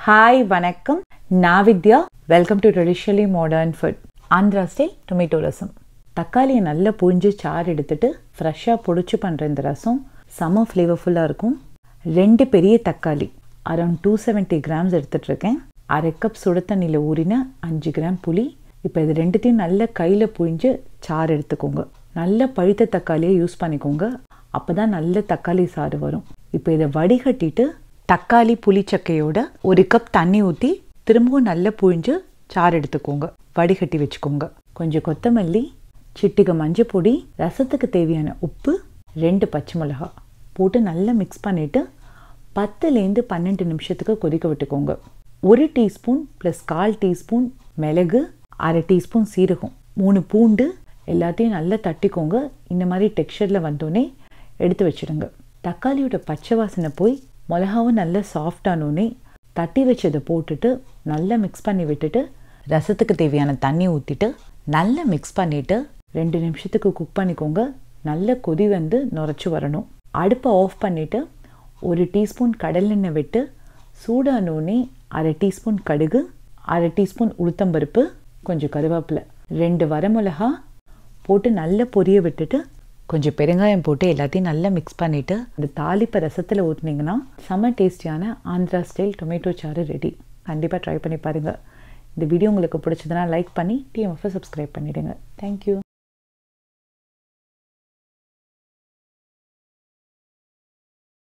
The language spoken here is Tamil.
ஹாய் வணக்கம் நான் Vidya welcome to traditionally modern food Andhra style tomato rasam தக்காளியை நல்லா புழிஞ்சு சாறு எடுத்துட்டு ஃப்ரெஷ்ஷாக பொடிச்சு பண்ணுற இந்த ரசம் செம ஃப்ளேவர்ஃபுல்லாக இருக்கும் ரெண்டு பெரிய தக்காளி அரௌண்ட் டூ செவன்ட்டி கிராம்ஸ் எடுத்துட்டு இருக்கேன் அரை கப் சுட தண்ணியில் ஊறின அஞ்சு கிராம் புளி இப்போ இது ரெண்டுத்தையும் நல்ல கையில் புழிஞ்சு சாறு எடுத்துக்கோங்க நல்ல பழுத்த தக்காளியை யூஸ் பண்ணிக்கோங்க அப்போ தான் நல்ல தக்காளி சாறு வரும் இப்போ இதை வடிகட்டிட்டு தக்காளி புளிச்சக்கையோட ஒரு கப் தண்ணி ஊற்றி திரும்பவும் நல்லா புழிஞ்சு சாறு எடுத்துக்கோங்க வடிகட்டி வச்சுக்கோங்க கொஞ்சம் கொத்தமல்லி சிட்டிகை மஞ்சள் பொடி ரசத்துக்கு தேவையான உப்பு ரெண்டு பச்சை மிளகா போட்டு நல்லா மிக்ஸ் பண்ணிவிட்டு பத்துலேருந்து பன்னெண்டு நிமிஷத்துக்கு கொதிக்க விட்டுக்கோங்க ஒரு டீஸ்பூன் ப்ளஸ் கால் டீஸ்பூன் மிளகு அரை டீஸ்பூன் சீரகம் மூணு பூண்டு எல்லாத்தையும் நல்லா தட்டிக்கோங்க இந்த மாதிரி டெக்ஸ்சரில் வந்தோடனே எடுத்து வச்சிடுங்க தக்காளியோட பச்சை வாசனை போய் மிளகாவும் நல்லா சாஃப்டானோடனே தட்டி வச்சதை போட்டுட்டு நல்லா மிக்ஸ் பண்ணி விட்டுட்டு ரசத்துக்கு தேவையான தண்ணி ஊற்றிட்டு நல்லா மிக்ஸ் பண்ணிவிட்டு ரெண்டு நிமிஷத்துக்கு குக் பண்ணிக்கோங்க நல்ல கொதி வந்து நுரைச்சி வரணும் அடுப்பை ஆஃப் பண்ணிவிட்டு ஒரு டீஸ்பூன் கடலெண்ணெய் விட்டு சூடானோடனே அரை டீஸ்பூன் கடுகு அரை டீஸ்பூன் உளுத்தம்பருப்பு கொஞ்சம் கருவேப்பிலை ரெண்டு வரமிளகா போட்டு நல்லா பொரிய விட்டுட்டு கொஞ்சம் பெருங்காயம் போட்டு எல்லாத்தையும் நல்லா மிக்ஸ் பண்ணிவிட்டு இந்த தாளிப்பை ரசத்தில் ஊற்றுனீங்கன்னா செம்ம டேஸ்டியான ஆந்திரா ஸ்டைல் டொமேட்டோ சாறு ரெடி கண்டிப்பாக ட்ரை பண்ணி பாருங்கள் இந்த வீடியோ உங்களுக்கு பிடிச்சதுன்னா லைக் பண்ணி டிஎம்எஃப்ஐ சப்ஸ்கிரைப் பண்ணிவிடுங்க தேங்க்யூ